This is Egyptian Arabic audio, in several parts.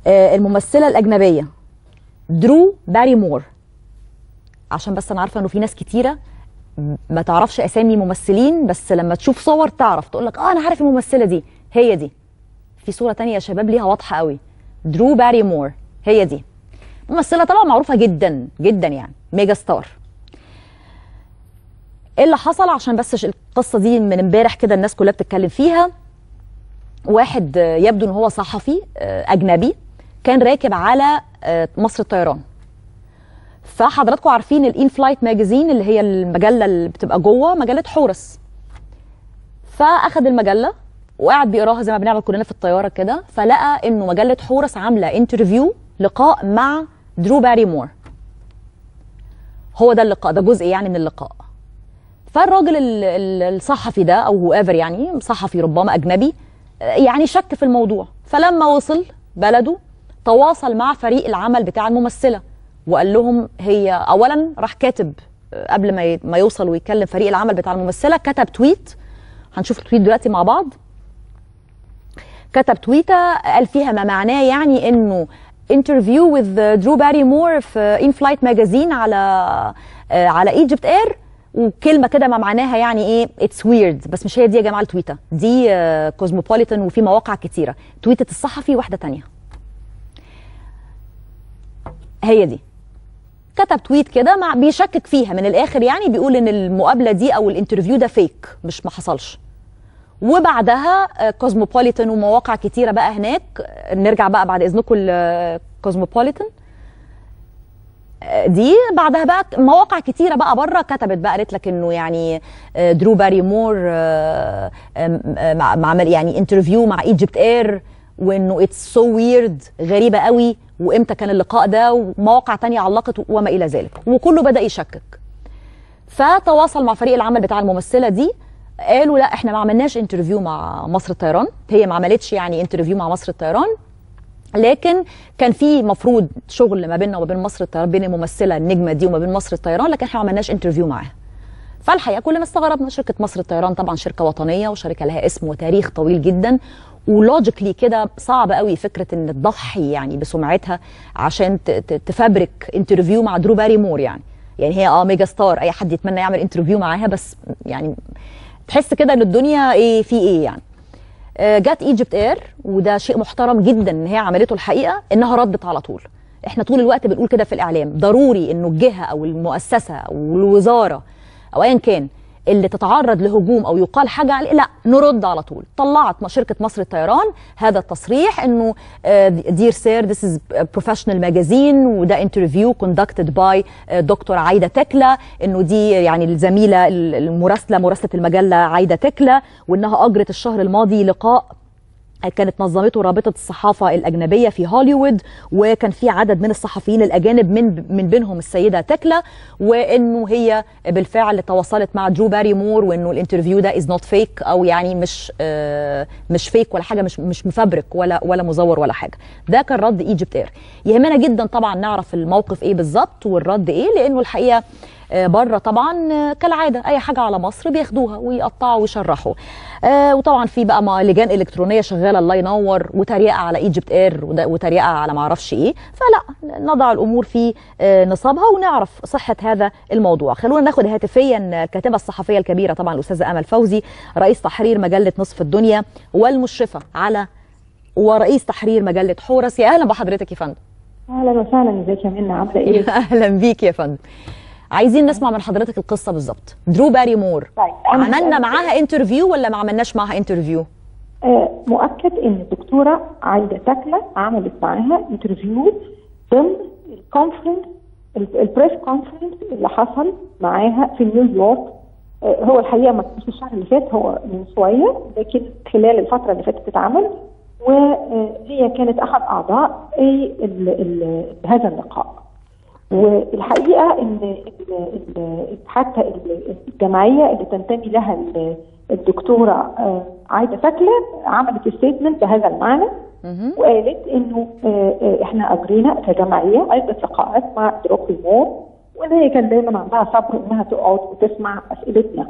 آه، الممثله الاجنبيه درو باري مور عشان بس انا عارفه انه في ناس كتيره ما تعرفش اسامي ممثلين بس لما تشوف صور تعرف تقول لك اه انا عارف الممثله دي هي دي في صوره تانية يا شباب ليها واضحه قوي درو باري مور هي دي ممثله طبعا معروفه جدا جدا يعني ميجا ستار ايه اللي حصل عشان بس ش- القصه دي من امبارح كده الناس كلها بتتكلم فيها واحد آه، يبدو ان هو صحفي آه، اجنبي كان راكب على آه، مصر الطيران فحضراتكم عارفين الان فلايت ماجازين اللي هي المجله اللي بتبقى جوه مجله حورس فاخد المجله وقعد بيقراها زي ما بنعمل كلنا في الطياره كده فلقى انه مجله حورس عامله انترفيو لقاء مع درو باري مور هو ده اللقاء ده جزء يعني من اللقاء فالراجل ال- ال- الصحفي ده او هو ايفر يعني صحفي ربما اجنبي آه، يعني شك في الموضوع فلما وصل بلده تواصل مع فريق العمل بتاع الممثله وقال لهم هي اولا راح كاتب آه، قبل ما ي- ما يوصل ويكلم فريق العمل بتاع الممثله كتب تويت هنشوف التويت دلوقتي مع بعض كتب تويته قال فيها ما معناه يعني انه انترفيو وذ درو باري مور في ان فلايت ماجازين على آه، على ايجيبت اير وكلمه كده ما معناها يعني ايه اتس ويرد بس مش هي دي يا جماعه التويته دي كوزموبوليتان وفي مواقع كتيره تويته الصحفي واحده تانية هي دي كتب تويت كده مع بيشكك فيها من الاخر يعني بيقول ان المقابله دي او الانترفيو ده فيك مش ما حصلش وبعدها كوزموبوليتان ومواقع كتيره بقى هناك آه، نرجع بقى بعد اذنكم لكوزموبوليتان دي بعدها بقى مواقع كتيره بقى بره كتبت بقى قالت لك انه يعني آه، درو باري مور آه، آم، آه، مع مع- عمل يعني انترفيو مع ايجيبت اير وانه اتس سو ويرد غريبه قوي وامتى كان اللقاء ده ومواقع تانية علقت وما الى ذلك وكله بدا يشكك فتواصل مع فريق العمل بتاع الممثله دي قالوا لا احنا ما عملناش انترفيو مع مصر الطيران هي ما عملتش يعني انترفيو مع مصر الطيران لكن كان في مفروض شغل ما بيننا وما بين مصر الطيران بين الممثله النجمه دي وما بين مصر الطيران لكن احنا ما عملناش انترفيو معاها فالحقيقه كلنا استغربنا شركه مصر الطيران طبعا شركه وطنيه وشركه لها اسم وتاريخ طويل جدا ولوجيكلي كده صعب قوي فكره ان تضحي يعني بسمعتها عشان ت- ت- تفبرك انترفيو مع درو باري مور يعني يعني هي اه ميجا ستار اي حد يتمنى يعمل انترفيو معاها بس يعني تحس كده ان الدنيا ايه في ايه يعني آه، جت ايجيبت اير وده شيء محترم جدا ان هي عملته الحقيقه انها ردت على طول احنا طول الوقت بنقول كده في الاعلام ضروري انه الجهه او المؤسسه او الوزاره او ايا كان اللي تتعرض لهجوم او يقال حاجه عليه لا نرد على طول طلعت م- شركه مصر الطيران هذا التصريح انه دير سير ذس از بروفيشنال ماجازين وده انترفيو كوندكتد باي دكتور عايده تكله انه دي يعني الزميله ال- المراسله مراسله المجله عايده تكله وانها اجرت الشهر الماضي لقاء كانت نظمته رابطه الصحافه الاجنبيه في هوليوود وكان في عدد من الصحفيين الاجانب من من بينهم السيده تكلا وانه هي بالفعل تواصلت مع درو باري مور وانه الانترفيو ده از نوت فيك او يعني مش آه مش فيك ولا حاجه مش مش مفبرك ولا ولا مزور ولا حاجه ده كان رد ايجيبت اير يهمنا جدا طبعا نعرف الموقف ايه بالظبط والرد ايه لانه الحقيقه آه، بره طبعا آه، كالعاده اي حاجه على مصر بياخدوها ويقطعوا ويشرحوا آه، وطبعا في بقى ما- لجان الكترونيه شغاله الله ينور وتريقه على ايجيبت اير وده- وتريقه على ما اعرفش ايه فلا نضع الامور في آه، نصابها ونعرف صحه هذا الموضوع خلونا ناخد هاتفيا الكاتبه الصحفيه الكبيره طبعا الاستاذه امل فوزي رئيس تحرير مجله نصف الدنيا والمشرفه على ورئيس تحرير مجله حورس يا اهلا بحضرتك يا فندم اهلا وسهلا ازيك يا منى عامله ايه؟ اهلا بيك يا فندم عايزين نسمع من حضرتك القصه بالظبط درو باري مور طيب، أنا عملنا هسألك- معاها انترفيو ولا ما عملناش معاها انترفيو آه مؤكد ان الدكتوره عايده تكله عملت معاها انترفيو ضمن الكونفرنس ال- البريس كونفرنس اللي حصل معاها في نيويورك آه هو الحقيقه ما كانش الشهر اللي فات هو من شويه لكن خلال الفتره اللي فاتت اتعمل وهي كانت احد اعضاء ال- ال- هذا اللقاء والحقيقه ان ال- ال- حتى ال- الجمعيه اللي تنتمي لها ال- الدكتوره آه، عايده فكله عملت ستيتمنت بهذا المعنى وقالت انه آه، آه، احنا اجرينا كجمعيه عده لقاءات مع دروكي مور وان هي كان دايما عندها صبر انها تقعد وتسمع اسئلتنا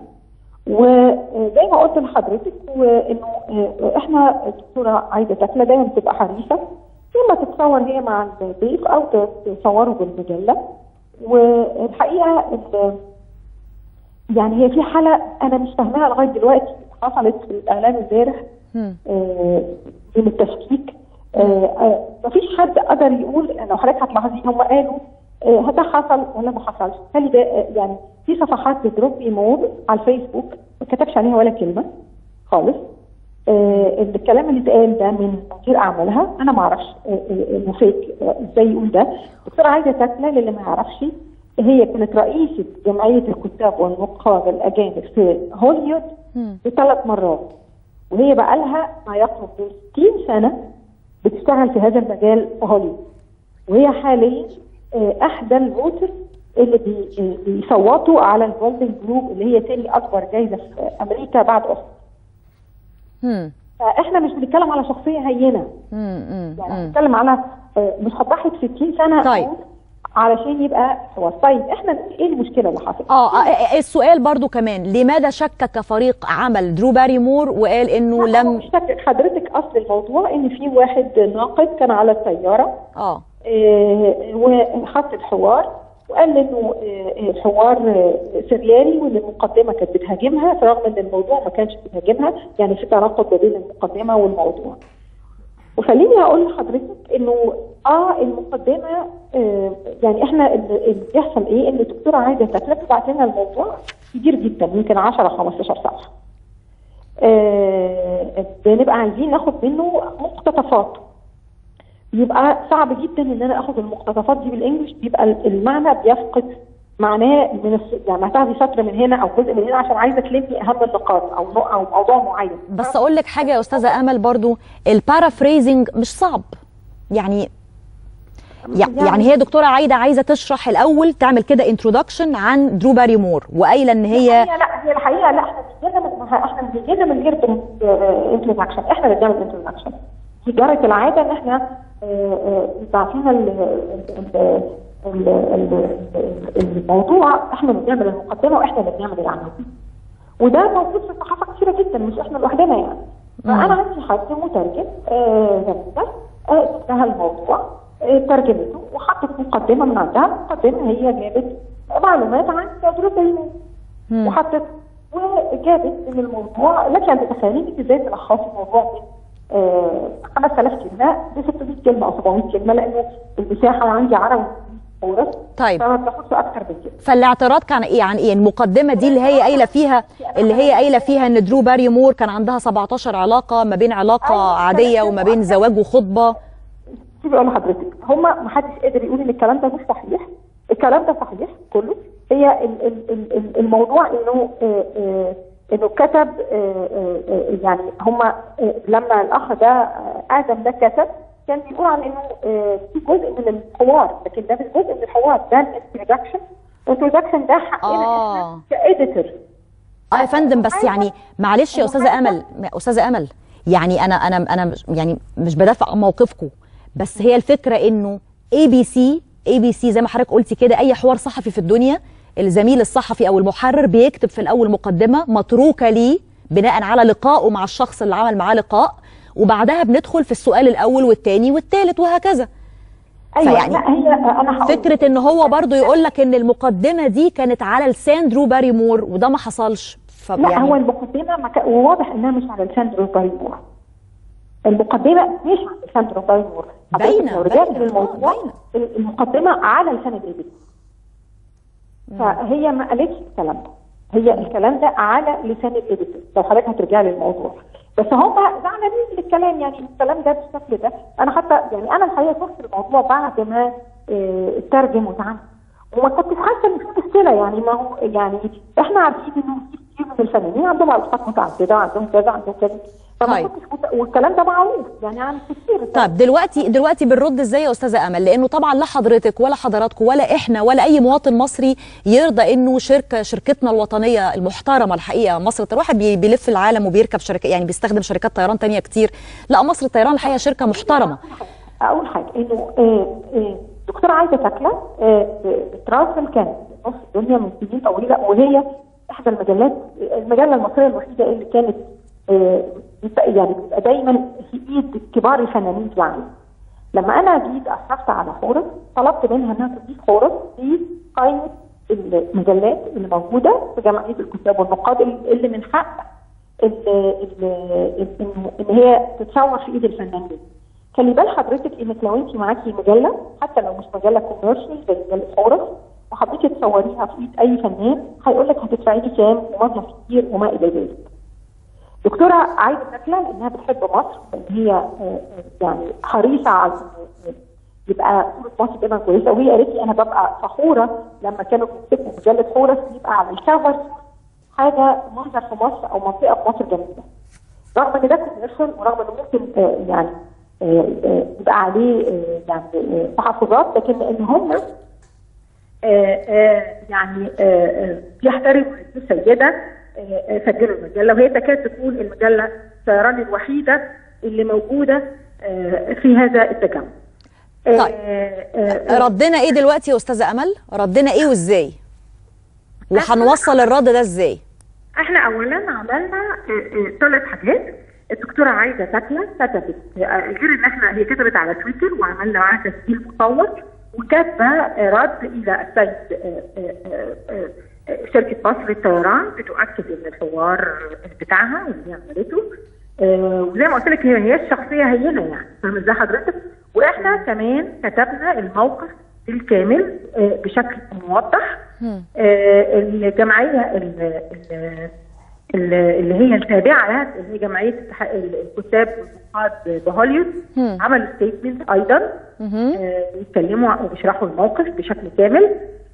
وزي ما قلت لحضرتك وانه آه، احنا الدكتوره عايده تكله دايما بتبقى حريصه لما تتصور هي مع الضيف او تصوره بالمجله والحقيقه ال- يعني هي في حاله انا مش فاهماها لغايه دلوقتي حصلت في الاعلام امبارح مم. آه، من التشكيك آه، آه، مفيش حد قدر يقول لو حضرتك هتلاحظي هم قالوا آه، ده حصل ولا ما حصلش خلي ده آه، يعني في صفحات لدروب ايمور على الفيسبوك ما كتبش عليها ولا كلمه خالص آه، الكلام اللي اتقال ده من مدير اعمالها انا ما اعرفش آه، آه، انه فيك آه، ازاي يقول ده دكتوره عايده تاكله للي ما يعرفش هي كانت رئيسه جمعيه الكتاب والنقاد الاجانب في هوليوود مم. بثلاث مرات وهي بقى لها ما يقرب من 60 سنه بتشتغل في هذا المجال في هوليوود وهي حاليا آه، احدى الفوتر اللي بي- آه، بيصوتوا على الجولدن جلوب اللي هي تاني اكبر جايزه في امريكا بعد اوسكار مم. فاحنا مش بنتكلم على شخصيه هينه مم. مم. يعني مم. بنتكلم على آه، مش هتضحي ب 60 سنه طيب. علشان يبقى هو طيب احنا ايه المشكله اللي حصلت؟ اه آه، آه، السؤال برضو كمان لماذا شكك فريق عمل درو باريمور وقال انه لا، هو لم مش فاكر حضرتك اصل الموضوع ان في واحد ناقد كان على الطياره اه آه، وحط الحوار وقال انه آه، الحوار آه، سريالي وان المقدمه كانت بتهاجمها رغم ان الموضوع ما كانش بيهاجمها يعني في تناقض ما بين المقدمه والموضوع. وخليني اقول لحضرتك انه اه المقدمه آه يعني احنا اللي اللي بيحصل ايه ان الدكتوره عايده تكلف تبعت لنا الموضوع كبير جدا يمكن 10 15 صفحه. آه بنبقى عايزين ناخد منه مقتطفات يبقى صعب جدا ان انا اخد المقتطفات دي بالانجلش بيبقى المعنى بيفقد معناه من الس... يعني هتاخدي سطر من هنا او جزء من هنا عشان عايزه تلمي اهم النقاط او نوع او موضوع معين بس اقول لك حاجه يا استاذه امل برضو البارافريزنج مش صعب يعني يع- يعني هي دكتوره عايده عايزه تشرح الاول تعمل كده انترودكشن عن درو باريمور وقايله ان هي هي لا هي الحقيقه لا احنا بنجينا من احنا بنجينا من غير انتروداكشن احنا اللي بنعمل انتروداكشن دي جرت العاده ان احنا بعتينا الموضوع احنا اللي بنعمل المقدمه واحنا اللي بنعمل العمل وده موجود في الصحافه كتيره جدا مش احنا لوحدنا يعني فانا عندي حد مترجم آه، جميله آه، لها الموضوع آه، ترجمته وحطت مقدمه من عندها المقدمه هي جابت معلومات عن تجربه الموت مم. وحطت وجابت ان الموضوع لك ان تتخيلي انك ازاي تلخصي الموضوع من آه، 5000 كلمه ل 600 كلمه او 700 كلمه لانه المساحه عندي عربي ورس طيب. فما بتاخدش اكتر من كده فالاعتراض كان ايه عن ايه المقدمه دي اللي هي قايله فيها اللي هي قايله فيها ان درو باريمور كان عندها 17 علاقه ما بين علاقه أيوة، عاديه وما بين زواج وخطبه سيبي اقول لحضرتك هما ما حدش قادر يقول ان الكلام ده مش صحيح الكلام ده صحيح كله هي ال- ال- ال- ال- الموضوع انه آه، آه، انه كتب آه، آه، آه، يعني هما آه، لما الاخ ده آه، ادم ده كتب كان بيقول عن انه آه، في جزء من الحوار لكن ده مش جزء من الحوار ده الانترودكشن الانترودكشن ده حقنا آه. احنا كاديتور اه يا فندم بس يعني معلش يا استاذه امل استاذه امل يعني انا انا انا مش- يعني مش بدافع عن موقفكم بس هي الفكره انه اي بي سي اي بي سي زي ما حضرتك قلتي كده اي حوار صحفي في الدنيا الزميل الصحفي او المحرر بيكتب في الاول مقدمه متروكه ليه بناء على لقائه مع الشخص اللي عمل معاه لقاء وبعدها بندخل في السؤال الاول والثاني والثالث وهكذا ايوه فيعني لا هي انا هقول فكره ان هو برضو يقول لك ان المقدمه دي كانت على لسان درو باريمور وده ما حصلش لا فيعني هو المقدمه ما كان- وواضح انها مش على لساندرو بايمور المقدمه مش على لساندرو بايمور حضرتك باينة، لو رجعت باينة، للموضوع آه، باينة. المقدمه على لسان الابن فهي ما قالتش الكلام ده هي الكلام ده على لسان الابن لو حضرتك هترجع للموضوع بس هم زعلانين من الكلام يعني الكلام ده بالشكل ده انا حتى يعني انا الحقيقه شفت الموضوع بعد ما آه، اترجم واتعمل وما كنتش حاسه ان في مشكله يعني ما هو يعني احنا عارفين انه في كتير من الفنانين عندهم علاقات متعدده عندهم كذا عندهم كذا فما طيب. كنتش مت... والكلام ده معروف يعني عن كتير طب دلوقتي دلوقتي بنرد ازاي يا استاذه امل لانه طبعا لا حضرتك ولا حضراتكم ولا احنا ولا اي مواطن مصري يرضى انه شركه شركتنا الوطنيه المحترمه الحقيقه مصر الواحد بي- بيلف العالم وبيركب شركه يعني بيستخدم شركات طيران تانية كتير لا مصر الطيران الحقيقه شركه محترمه اول حاجه انه آه، آه، دكتوره عايده تكله آه، بتراسل كانت نص الدنيا من سنين طويله وهي احدى المجلات المجله المصريه الوحيده اللي كانت آه، بتبقى- يعني بتبقى دايما في ايد كبار الفنانين في العالم لما انا جيت اشرفت على حورس طلبت منها انها تضيف حورس في قائمه المجلات اللي موجوده في جمعيه الكتاب والنقاد اللي من حق ان هي تتصور في ايد الفنان دي. خلي بال حضرتك انك لو انت معاكي مجله حتى لو مش مجله كوميرشال زي مجله حورس وحبيتي تصوريها في ايد اي فنان هيقول لك هتدفعي لي كام ومبلغ كتير وما الى ذلك. دكتوره عايده تكله انها بتحب مصر وان هي يعني حريصه على يبقى صوره مصر دايما كويسه وهي قالت لي انا ببقى فخوره لما كانوا بيمسكوا مجله حورس يبقى على الكفر حاجه منظر في مصر او منطقه في مصر جميله. رغم ان ده كوميرشال ورغم انه ممكن آه يعني يبقى عليه آه يعني تحفظات لكن ان هم يعني بيحترموا السيده سجلوا المجله وهي تكاد تكون المجله الطيران الوحيده اللي موجوده في هذا التجمع. طيب ردنا ايه دلوقتي يا استاذه امل؟ ردنا ايه وازاي؟ وهنوصل الرد ده ازاي؟ احنا اولا عملنا ثلاث حاجات الدكتوره عايده تكله كتبت غير ان احنا هي كتبت على تويتر وعملنا معاها تسجيل مصور وكاتبه رد الى السيد شركه مصر للطيران بتؤكد ان الحوار بتاعها واللي هي عملته وزي ما قلت لك هي هي الشخصيه هينه يعني فاهمه ازاي حضرتك؟ واحنا كمان كتبنا الموقف الكامل بشكل موضح الجمعيه اللي هي التابعه لها اللي هي جمعيه الكتاب والنقاد بهوليوود عملوا ستيتمنت ايضا بيتكلموا وبيشرحوا الموقف بشكل كامل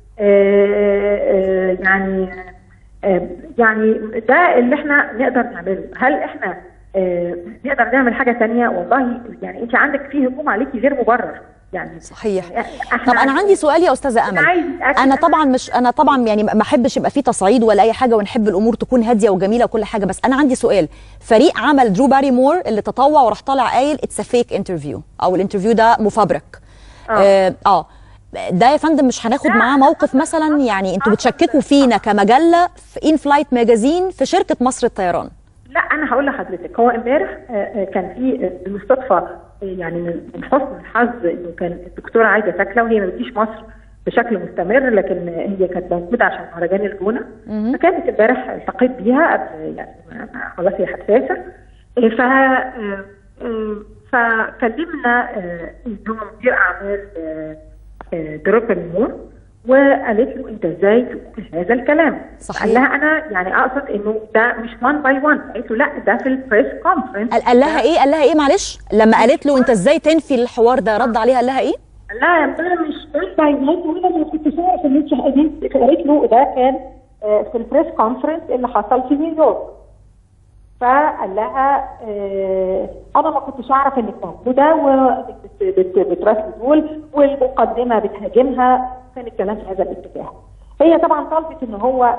يعني يعني ده اللي احنا نقدر نعمله هل احنا نقدر نعمل حاجه ثانيه والله يعني انت عندك في هجوم عليكي غير مبرر يعني صحيح طب انا عندي سؤال يا استاذه امل انا طبعا مش انا طبعا يعني ما احبش يبقى في تصعيد ولا اي حاجه ونحب الامور تكون هاديه وجميله وكل حاجه بس انا عندي سؤال فريق عمل درو باري مور اللي تطوع وراح طالع قايل اتس فيك انترفيو او الانترفيو ده مفبرك اه, آه. ده يا فندم مش هناخد معاه موقف مثلا يعني انتوا بتشككوا فينا كمجله في ان فلايت ماجازين في شركه مصر الطيران لا انا هقول لحضرتك هو امبارح كان في بالصدفه يعني من حسن الحظ انه كان الدكتوره عايده تكله وهي ما بتجيش مصر بشكل مستمر لكن هي كانت موجوده عشان مهرجان الجونه فكانت امبارح التقيت بيها قبل يعني خلاص هي حساسه ف فكلمنا هو مدير اعمال دروب المور وقالت له انت ازاي تقول هذا الكلام؟ صحيح قال لها انا يعني اقصد انه ده مش 1 باي 1 قالت له لا ده في البريس كونفرنس قال, قال لها ايه؟ قال لها ايه معلش؟ لما قالت له انت ازاي تنفي الحوار ده رد عليها قال لها ايه؟ لا ده مش 1 باي 1 وانا ما كنتش اعرف ان انت قالت له ده كان في البريس كونفرنس اللي حصل في نيويورك فقال لها اه انا ما كنتش اعرف انك موجوده وانك بتراسلي دول والمقدمه بتهاجمها كان الكلام في هذا الاتجاه. هي طبعا طلبت ان هو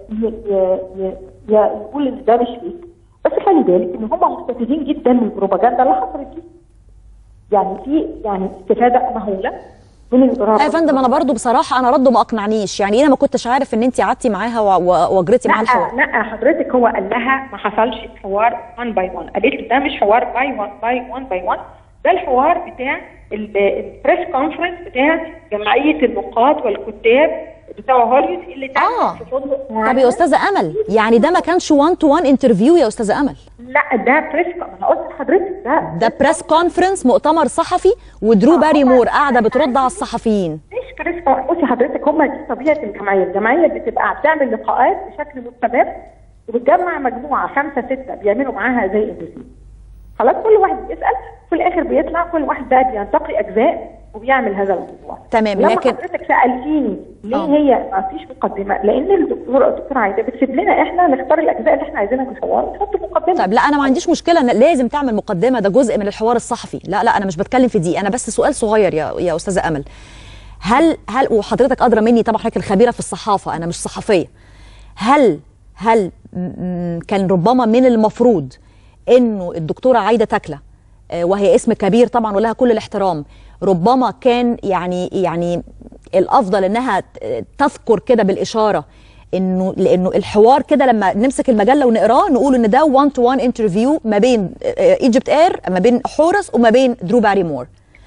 يقول ان ده مش فيك بس خلي بالك ان هم مستفيدين جدا من البروباجندا اللي حصلت دي. يعني في يعني استفاده مهوله من يا فندم انا برضو بصراحه انا رده ما اقنعنيش يعني انا ما كنتش عارف ان انت قعدتي معاها واجرتي معاها الحوار لا حضرتك هو قال لها ما حصلش حوار 1 باي 1 قالت له ده مش حوار باي 1 باي 1 باي 1 ده الحوار بتاع البريس كونفرنس بتاع جمعيه النقاد والكتاب بتاع هوليوود اللي تم آه. في فندق طب يا استاذه امل يعني ده ما كانش 1 تو 1 انترفيو يا استاذه امل لا ده بريس انا قلت لحضرتك ده ده بريس كونفرنس مؤتمر صحفي ودرو باري مور قاعده بترد على الصحفيين مش بريس بصي حضرتك هم دي طبيعه الجمعيه الجمعيه بتبقى بتعمل لقاءات بشكل مستمر وبتجمع مجموعه خمسه سته بيعملوا معاها زي انترفيو خلاص كل واحد بيسال في الاخر بيطلع كل واحد بقى بينتقي اجزاء وبيعمل هذا الموضوع تمام لما لكن حضرتك سالتيني ليه أوه. هي ما فيش مقدمه لان الدكتوره الدكتوره عايده بتسيب لنا احنا نختار الاجزاء اللي احنا عايزينها في الحوار ونحط مقدمه طيب لا انا ما عنديش مشكله إن لازم تعمل مقدمه ده جزء من الحوار الصحفي لا لا انا مش بتكلم في دي انا بس سؤال صغير يا يا استاذه امل هل هل وحضرتك ادرى مني طبعا حضرتك الخبيره في الصحافه انا مش صحفيه هل هل كان ربما من المفروض انه الدكتوره عايده تكله وهي اسم كبير طبعا ولها كل الاحترام ربما كان يعني يعني الافضل انها تذكر كده بالاشاره انه لانه الحوار كده لما نمسك المجله ونقراه نقول ان ده 1 تو 1 انترفيو ما بين ايجيبت اير ما بين حورس وما بين درو باري مور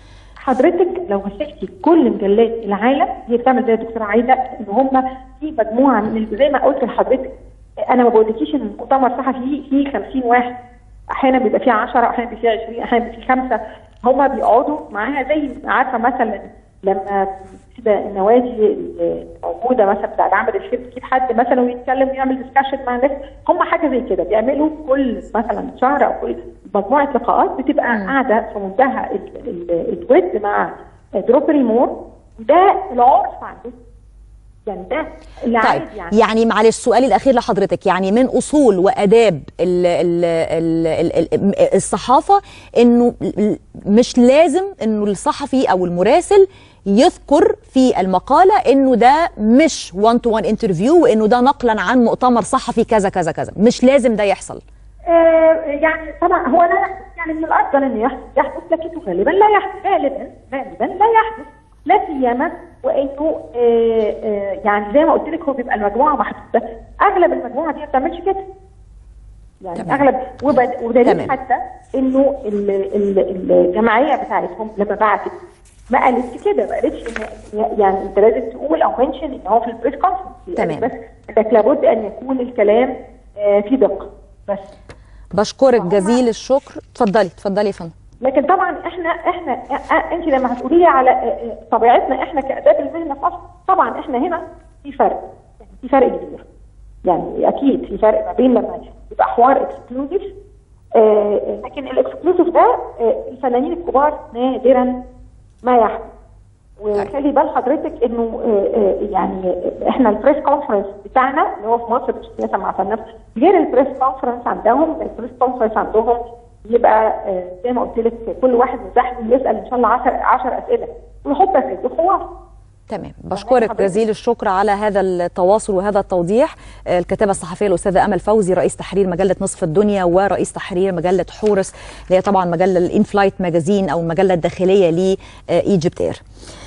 حضرتك لو مسكتي كل مجلات العالم هي بتعمل زي الدكتوره عايده ان هم في مجموعه من ال- زي ما قلت لحضرتك انا ما بقولكيش ان المؤتمر صحفي فيه فيه 50 واحد احيانا بيبقى فيه 10 احيانا بيبقى فيه 20 احيانا بيبقى فيه خمسه هم بيقعدوا معاها زي عارفه مثلا لما كده النوادي الموجوده مثلا بتاع العمل الخير تجيب حد مثلا ويتكلم ويعمل ديسكشن مع الناس هم حاجه زي كده بيعملوا كل مثلا شهر او كل مجموعه لقاءات بتبقى قاعده في منتهى ال- ال- الود مع دروبري مور وده العرف عندهم يعني ده اللي طيب عادي يعني يعني معلش السؤال الاخير لحضرتك يعني من اصول واداب ال ال ال ال ال الصحافه انه مش لازم انه الصحفي او المراسل يذكر في المقاله انه ده مش 1 تو 1 انترفيو وانه ده نقلا عن مؤتمر صحفي كذا كذا كذا مش لازم ده يحصل آه، يعني طبعا هو لا يحدث يعني من الافضل انه يحدث يحدث لكنه غالبا لا يحدث غالبا غالبا لا يحدث لا سيما وانه آه، آه، يعني زي ما قلت لك هو بيبقى المجموعه محدوده اغلب المجموعه دي ما بتعملش كده يعني تمام. اغلب وبد- ودليل تمام. حتى انه ال- ال- الجمعيه بتاعتهم لما بعتت ما قالتش كده ما قالتش ان يعني انت لازم تقول او منشن ان هو في البريس كونفرنس تمام. بس انك لابد ان يكون الكلام آه، في دقه بس بشكرك جزيل الشكر اتفضلي اتفضلي يا فندم لكن طبعا احنا احنا اه انت لما هتقولي لي على اه اه طبيعتنا احنا كاداب المهنه في مصر طبعا احنا هنا في فرق يعني في فرق كبير يعني اكيد في فرق ما بين لما يبقى حوار اكسكلوزيف اه لكن الاكسكلوزيف ده اه الفنانين الكبار نادرا ما يحدث وخلي بال حضرتك انه اه اه يعني احنا البريس كونفرنس بتاعنا اللي هو في مصر مش سياسه مع فنان غير البريس كونفرنس عندهم البريس كونفرنس عندهم يبقى آه، زي ما قلت لك كل واحد متاح له يسال ان شاء الله 10 10 اسئله ويحط اسئله حوار تمام بشكرك جزيل الشكر على هذا التواصل وهذا التوضيح آه، الكاتبه الصحفيه الاستاذه امل فوزي رئيس تحرير مجله نصف الدنيا ورئيس تحرير مجله حورس اللي هي طبعا مجله الانفلايت ماجازين او المجله الداخليه لايجيبت اير